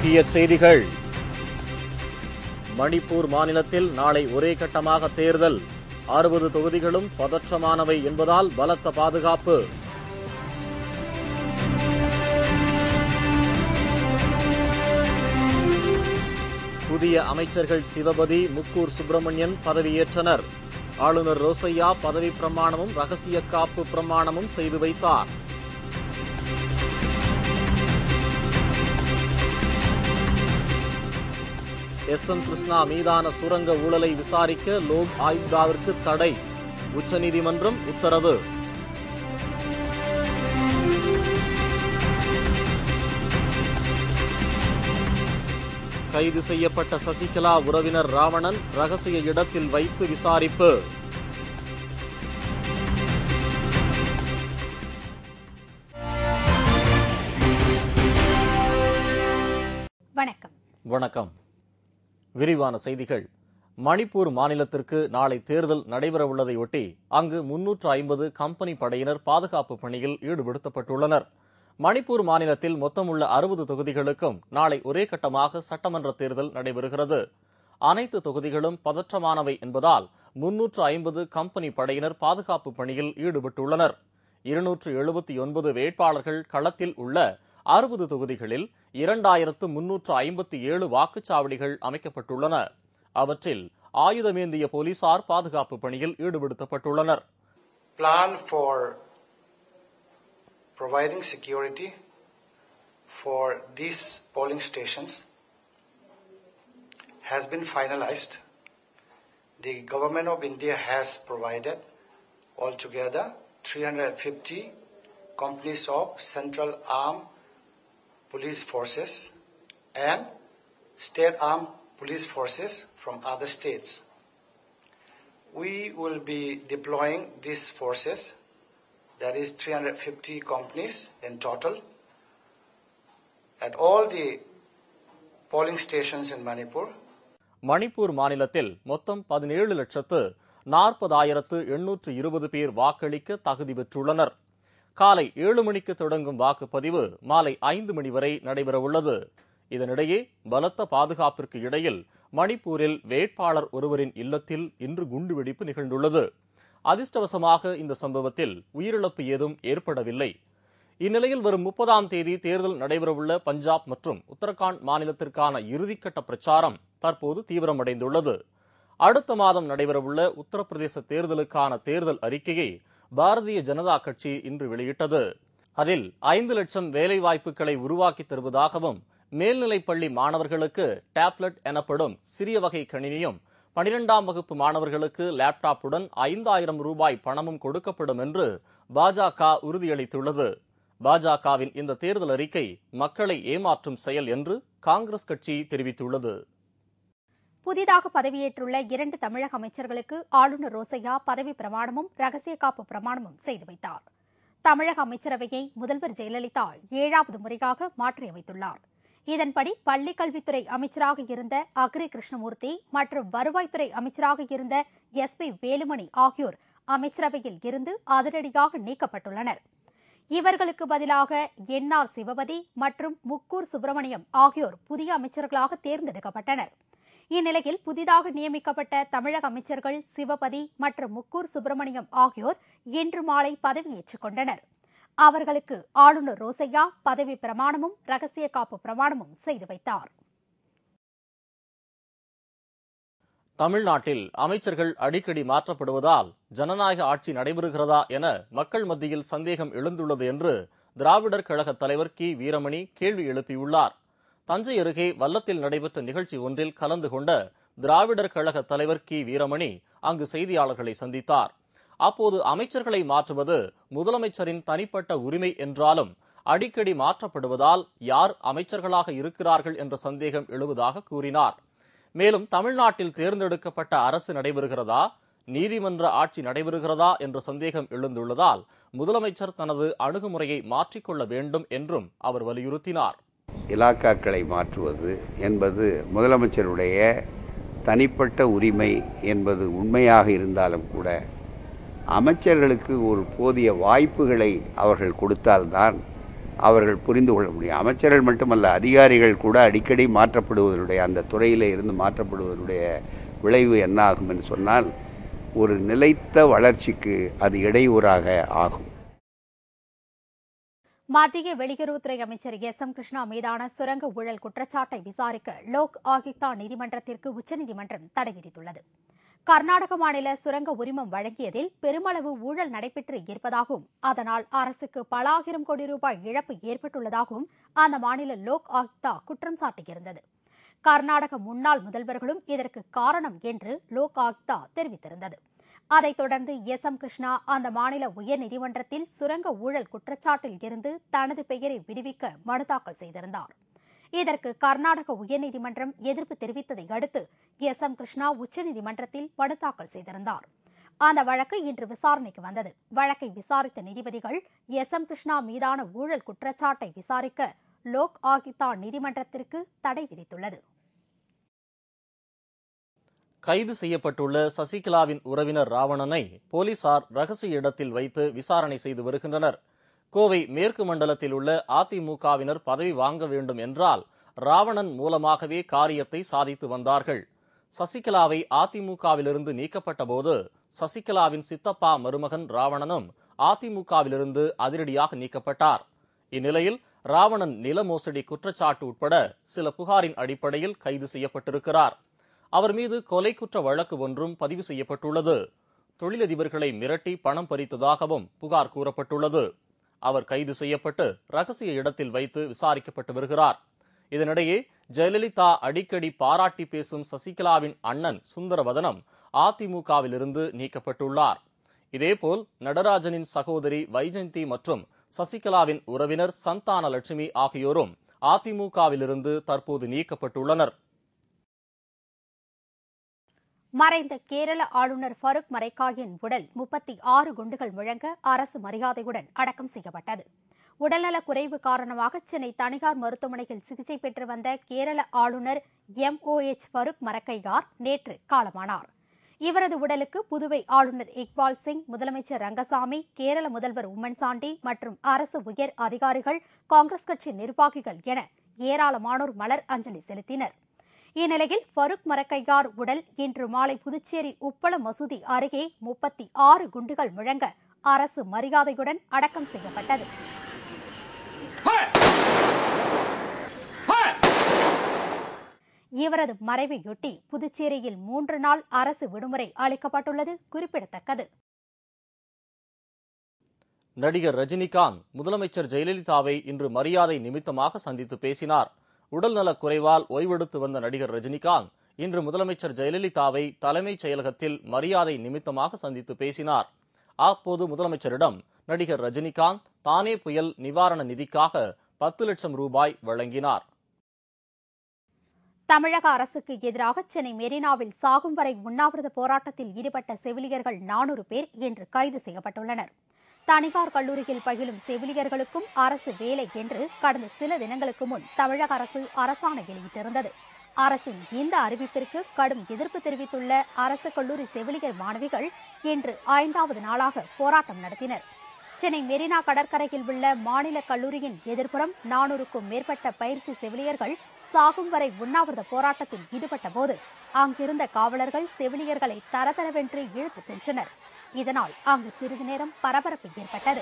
முக்கிய செய்திகள் மணிப்பூர் மாநிலத்தில் நாளை ஒரே கட்டமாக தேர்தல் அறுபது தொகுதிகளும் பதற்றமானவை என்பதால் பலத்த பாதுகாப்பு புதிய அமைச்சர்கள் சிவபதி முக்கூர் சுப்பிரமணியன் பதவியேற்றனர் ஆளுநர் ரோசையா பதவி பிரமாணமும் ரகசிய காப்பு பிரமாணமும் செய்து வைத்தார் எஸ் எம் கிருஷ்ணா மீதான சுரங்க ஊழலை விசாரிக்க லோக் ஆயுக்தாவிற்கு தடை உச்சநீதிமன்றம் உத்தரவு கைது செய்யப்பட்ட சசிகலா உறவினர் ராவணன் ரகசிய இடத்தில் வைத்து விசாரிப்பு வணக்கம் வணக்கம் விரிவான செய்திகள் மணிப்பூர் மாநிலத்திற்கு நாளை தேர்தல் நடைபெறவுள்ளதையொட்டி அங்கு முன்னூற்று ஐம்பது கம்பெனி படையினர் பாதுகாப்பு பணியில் ஈடுபடுத்தப்பட்டுள்ளனர் மணிப்பூர் மாநிலத்தில் மொத்தமுள்ள அறுபது தொகுதிகளுக்கும் நாளை ஒரே கட்டமாக சட்டமன்ற தேர்தல் நடைபெறுகிறது அனைத்து தொகுதிகளும் பதற்றமானவை என்பதால் முன்னூற்று ஐம்பது கம்பெனி படையினர் பாதுகாப்பு பணியில் ஈடுபட்டுள்ளனர் இருநூற்று எழுபத்தி ஒன்பது வேட்பாளர்கள் களத்தில் உள்ள அறுபது தொகுதிகளில் இரண்டாயிரத்து முன்னூற்று ஐம்பத்தி ஏழு வாக்குச்சாவடிகள் அமைக்கப்பட்டுள்ளன அவற்றில் ஆயுதமேந்திய போலீசார் பாதுகாப்பு பணியில் ஈடுபடுத்தப்பட்டுள்ளனர் plan for providing security for these polling stations has been finalized. The Government of India has provided altogether 350 companies of Central Armed Police Forces and State Armed Police Forces from other states. We will be deploying these forces, that is 350 companies in total, at all the polling stations in Manipur. Manipur மாநிலத்தில் மொத்தம் பதினேழு லட்சத்து நாற்பதாயிரத்து எண்ணூற்று இருபது பேர் வாக்களிக்க தகுதி பெற்றுள்ளனர் காலை ஏழு மணிக்கு தொடங்கும் வாக்குப்பதிவு மாலை ஐந்து மணி வரை நடைபெறவுள்ளது இதனிடையே பலத்த பாதுகாப்பிற்கு இடையில் மணிப்பூரில் வேட்பாளர் ஒருவரின் இல்லத்தில் இன்று குண்டுவெடிப்பு நிகழ்ந்துள்ளது அதிர்ஷ்டவசமாக இந்த சம்பவத்தில் உயிரிழப்பு ஏதும் ஏற்படவில்லை இந்நிலையில் வரும் முப்பதாம் தேதி தேர்தல் நடைபெறவுள்ள பஞ்சாப் மற்றும் உத்தரகாண்ட் மாநிலத்திற்கான இறுதிக்கட்ட பிரச்சாரம் தற்போது தீவிரமடைந்துள்ளது அடுத்த மாதம் நடைபெறவுள்ள உத்தரப்பிரதேச தேர்தலுக்கான தேர்தல் அறிக்கையை பாரதிய ஜனதா கட்சி இன்று வெளியிட்டது அதில் ஐந்து லட்சம் வேலைவாய்ப்புகளை உருவாக்கி தருவதாகவும் மேல்நிலைப் பள்ளி மாணவர்களுக்கு டேப்லெட் எனப்படும் சிறிய வகை கணினியும் பனிரெண்டாம் வகுப்பு மாணவர்களுக்கு லேப்டாப்புடன் ஐந்தாயிரம் ரூபாய் பணமும் கொடுக்கப்படும் என்று பாஜக உறுதியளித்துள்ளது பாஜகவின் இந்த தேர்தல் அறிக்கை மக்களை ஏமாற்றும் செயல் என்று காங்கிரஸ் கட்சி தெரிவித்துள்ளது புதிதாக பதவியேற்றுள்ள இரண்டு தமிழக அமைச்சர்களுக்கு ஆளுநர் ரோசையா பதவி பிரமாணமும் ரகசிய காப்பு பிரமாணமும் செய்து வைத்தார் தமிழக அமைச்சரவையை முதல்வர் ஜெயலலிதா ஏழாவது முறையாக மாற்றியமைத்துள்ளார் இதன்படி பள்ளிக் கல்வித்துறை அமைச்சராக இருந்த அக்ரி கிருஷ்ணமூர்த்தி மற்றும் வருவாய்த்துறை அமைச்சராக இருந்த எஸ் பி வேலுமணி ஆகியோர் அமைச்சரவையில் இருந்து அதிரடியாக நீக்கப்பட்டுள்ளனர் இவர்களுக்கு பதிலாக என் ஆர் சிவபதி மற்றும் முக்கூர் சுப்பிரமணியம் ஆகியோர் புதிய அமைச்சர்களாக தேர்ந்தெடுக்கப்பட்டனர் இந்நிலையில் புதிதாக நியமிக்கப்பட்ட தமிழக அமைச்சர்கள் சிவபதி மற்றும் முக்கூர் சுப்பிரமணியம் ஆகியோர் இன்று மாலை பதவியேற்றுக் கொண்டனர் அவர்களுக்கு ஆளுநர் ரோசையா பதவி பிரமாணமும் ரகசிய காப்பு பிரமாணமும் செய்து வைத்தார் தமிழ்நாட்டில் அமைச்சர்கள் அடிக்கடி மாற்றப்படுவதால் ஜனநாயக ஆட்சி நடைபெறுகிறதா என மக்கள் மத்தியில் சந்தேகம் எழுந்துள்ளது என்று திராவிடர் கழக தலைவர் கி வீரமணி கேள்வி எழுப்பியுள்ளார் தஞ்சை அருகே வல்லத்தில் நடைபெற்ற நிகழ்ச்சி ஒன்றில் கலந்து கொண்ட திராவிடர் கழக தலைவர் கி வீரமணி அங்கு செய்தியாளர்களை சந்தித்தார் அப்போது அமைச்சர்களை மாற்றுவது முதலமைச்சரின் தனிப்பட்ட உரிமை என்றாலும் அடிக்கடி மாற்றப்படுவதால் யார் அமைச்சர்களாக இருக்கிறார்கள் என்ற சந்தேகம் எழுவதாக கூறினார் மேலும் தமிழ்நாட்டில் தேர்ந்தெடுக்கப்பட்ட அரசு நடைபெறுகிறதா நீதிமன்ற ஆட்சி நடைபெறுகிறதா என்ற சந்தேகம் எழுந்துள்ளதால் முதலமைச்சர் தனது அணுகுமுறையை மாற்றிக்கொள்ள வேண்டும் என்றும் அவர் வலியுறுத்தினார் இலாக்காக்களை மாற்றுவது என்பது முதலமைச்சருடைய தனிப்பட்ட உரிமை என்பது உண்மையாக இருந்தாலும் கூட அமைச்சர்களுக்கு ஒரு போதிய வாய்ப்புகளை அவர்கள் கொடுத்தால்தான் அவர்கள் புரிந்து கொள்ள முடியும் அமைச்சர்கள் மட்டுமல்ல அதிகாரிகள் கூட அடிக்கடி மாற்றப்படுவதனுடைய அந்த துறையில் இருந்து மாற்றப்படுவதனுடைய விளைவு என்ன ஆகும் என்று சொன்னால் ஒரு நிலைத்த வளர்ச்சிக்கு அது இடையூறாக ஆகும் மத்திய வெளியுறவுத்துறை அமைச்சர் எஸ் எம் கிருஷ்ணா மீதான சுரங்க ஊழல் குற்றச்சாட்டை விசாரிக்க லோக் ஆயுக்தா நீதிமன்றத்திற்கு உச்சநீதிமன்றம் தடை விதித்துள்ளது கர்நாடக மாநில சுரங்க உரிமம் வழங்கியதில் பெருமளவு ஊழல் நடைபெற்று இருப்பதாகவும் அதனால் அரசுக்கு பல ஆயிரம் கோடி ரூபாய் இழப்பு ஏற்பட்டுள்ளதாகவும் அந்த மாநில லோக் ஆயுக்தா குற்றம் சாட்டியிருந்தது கர்நாடக முன்னாள் முதல்வர்களும் இதற்கு காரணம் என்று லோக் ஆயுக்தா தெரிவித்திருந்தது அதைத் தொடர்ந்து எஸ் எம் கிருஷ்ணா அந்த மாநில உயர்நீதிமன்றத்தில் சுரங்க ஊழல் குற்றச்சாட்டில் இருந்து தனது பெயரை விடுவிக்க மனு தாக்கல் செய்திருந்தார் இதற்கு கர்நாடக உயர்நீதிமன்றம் எதிர்ப்பு தெரிவித்ததை அடுத்து எஸ் எம் கிருஷ்ணா உச்சநீதிமன்றத்தில் மனு தாக்கல் செய்திருந்தார் அந்த வழக்கு இன்று விசாரணைக்கு வந்தது வழக்கை விசாரித்த நீதிபதிகள் எஸ் எம் கிருஷ்ணா மீதான ஊழல் குற்றச்சாட்டை விசாரிக்க லோக் ஆயுக்தா நீதிமன்றத்திற்கு தடை விதித்துள்ளது கைது செய்யப்பட்டுள்ள சசிகலாவின் உறவினர் ராவணனை போலீசார் ரகசிய இடத்தில் வைத்து விசாரணை செய்து வருகின்றனர் கோவை மேற்கு மண்டலத்தில் உள்ள அதிமுகவினர் பதவி வாங்க வேண்டும் என்றால் ராவணன் மூலமாகவே காரியத்தை சாதித்து வந்தார்கள் சசிகலாவை அதிமுகவிலிருந்து நீக்கப்பட்டபோது சசிகலாவின் சித்தப்பா மருமகன் ராவணனும் அதிமுகவிலிருந்து அதிரடியாக நீக்கப்பட்டார் இந்நிலையில் ராவணன் நில மோசடி குற்றச்சாட்டு உட்பட சில புகாரின் அடிப்படையில் கைது செய்யப்பட்டிருக்கிறார் அவர் மீது கொலை குற்ற வழக்கு ஒன்றும் பதிவு செய்யப்பட்டுள்ளது தொழிலதிபர்களை மிரட்டி பணம் பறித்ததாகவும் புகார் கூறப்பட்டுள்ளது அவர் கைது செய்யப்பட்டு ரகசிய இடத்தில் வைத்து விசாரிக்கப்பட்டு வருகிறார் இதனிடையே ஜெயலலிதா அடிக்கடி பாராட்டி பேசும் சசிகலாவின் அண்ணன் சுந்தரவதனம் அதிமுகவிலிருந்து நீக்கப்பட்டுள்ளார் இதேபோல் நடராஜனின் சகோதரி வைஜந்தி மற்றும் சசிகலாவின் உறவினர் சந்தான லட்சுமி ஆகியோரும் அதிமுகவிலிருந்து தற்போது நீக்கப்பட்டுள்ளனர் மறைந்த கேரள ஆளுநர் ஃபருக் மரைக்காயின் உடல் முப்பத்தி ஆறு குண்டுகள் முழங்க அரசு மரியாதையுடன் அடக்கம் செய்யப்பட்டது உடல்நலக் குறைவு காரணமாக சென்னை தனியார் மருத்துவமனையில் சிகிச்சை பெற்று வந்த கேரள ஆளுநர் M O H Farook Maricar நேற்று காலமானார் இவரது உடலுக்கு புதுவை ஆளுநர் இக்பால் சிங் முதலமைச்சர் ரங்கசாமி கேரள முதல்வர் உம்மன்சாண்டி மற்றும் அரசு உயர் அதிகாரிகள் காங்கிரஸ் கட்சி நிர்வாகிகள் என ஏராளமானோர் மலர் அஞ்சலி செலுத்தினர் இந்நிலையில் ஃபருக் மரக்கையார் உடல் இன்று மாலை புதுச்சேரி உப்பள மசூதி அருகே முப்பத்தி ஆறு குண்டுகள் முழங்க அரசு மரியாதையுடன் அடக்கம் செய்யப்பட்டது இவரது மறைவையொட்டி புதுச்சேரியில் மூன்று நாள் அரசு விடுமுறை அளிக்கப்பட்டுள்ளது குறிப்பிடத்தக்கது நடிகர் ரஜினிகாந்த் முதலமைச்சர் ஜெயலலிதாவை இன்று மரியாதை நிமித்தமாக சந்தித்து பேசினார் உடல்நலக் குறைவால் ஓய்வெடுத்து வந்த நடிகர் ரஜினிகாந்த் இன்று முதலமைச்சர் ஜெயலலிதாவை தலைமைச் செயலகத்தில் மரியாதை நிமித்தமாக சந்தித்து பேசினார் அப்போது முதலமைச்சரிடம் நடிகர் ரஜினிகாந்த் தானே புயல் நிவாரண நிதிக்காக பத்து லட்சம் ரூபாய் வழங்கினார் தமிழக அரசுக்கு எதிராக சென்னை மெரினாவில் சாகும் வரை உண்ணாவிரத போராட்டத்தில் ஈடுபட்ட செவிலியர்கள் நானூறு பேர் இன்று கைது செய்யப்பட்டுள்ளனர் தனியார் கல்லூரியில் பயிலும் செவிலியர்களுக்கும் அரசு வேலை என்று கடந்த சில தினங்களுக்கு முன் தமிழக அரசு அரசாணை வெளியிட்டிருந்தது அரசின் இந்த அறிவிப்பிற்கு கடும் எதிர்ப்பு தெரிவித்துள்ள அரசு கல்லூரி செவிலியர் மாணவிகள் இன்று ஐந்தாவது நாளாக போராட்டம் நடத்தினர் சென்னை மெரினா கடற்கரையில் உள்ள மாநில கல்லூரியின் எதிர்ப்புறம் நானூறுக்கும் மேற்பட்ட பயிற்சி செவிலியர்கள் சாகும் வரை உண்ணாவிரத போராட்டத்தில் ஈடுபட்ட போது அங்கிருந்த காவலர்கள் செவிலியர்களை தரதரவென்று இழுத்து சென்றனர் இதனால் அங்கு சிறிது நேரம் பரபரப்பு ஏற்பட்டது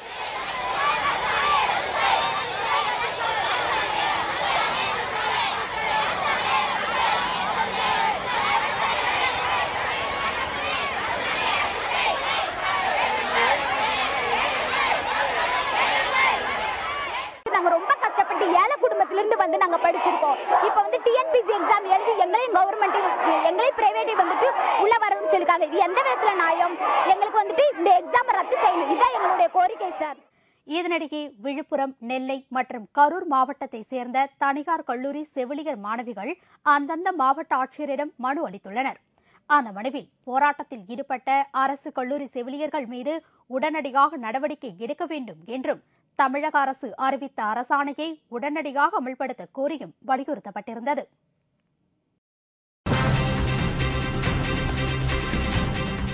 நாங்க ரொம்ப கஷ்டப்பட்டு ஏழை குடும்பத்துல இருந்து வந்து நாங்க படிச்சிருக்கோம் இப்போ வந்து டிஎன்பிசி எக்ஸாம் எழுதி எங்களையும் கவர்மெண்ட் எங்களையும் பிரைவேட்டை வந்துட்டு உள்ள வரணும்னு சொல்லிருக்காங்க இது எந்த விதத்துல நியாயம் எங்களுக்கு வந்துட்டு இந்த எக்ஸாம் ரத்து செய்யணும் இதுதான் எங்களுடைய கோரிக்கை சார் இதனிடையே விழுப்புரம் நெல்லை மற்றும் கரூர் மாவட்டத்தை சேர்ந்த தனியார் கல்லூரி செவிலியர் மாணவிகள் அந்தந்த மாவட்ட ஆட்சியரிடம் மனு அளித்துள்ளனர் அந்த மனுவில் போராட்டத்தில் ஈடுபட்ட அரசு கல்லூரி செவிலியர்கள் மீது உடனடியாக நடவடிக்கை எடுக்க வேண்டும் என்றும் தமிழக அரசு அறிவித்த அரசாணையை உடனடியாக அமல்படுத்த கோரியும் வலியுறுத்தப்பட்டிருந்தது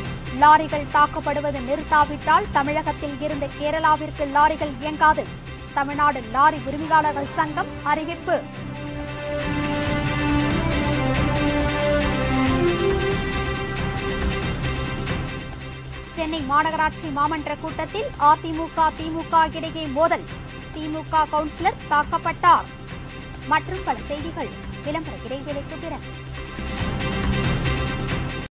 லாரிகள் தாக்கப்படுவது நிறுத்தாவிட்டால் தமிழகத்தில் இருந்து கேரளாவிற்கு லாரிகள் இயங்காது தமிழ்நாடு லாரி உரிமையாளர்கள் சங்கம் அறிவிப்பு சென்னை மாநகராட்சி மாமன்ற கூட்டத்தில் அதிமுக திமுக இடையே மோதல் திமுக கவுன்சிலர் தாக்கப்பட்டார் மற்றும் பல செய்திகள் விளம்பர இடைவேளைக்கு பிறகு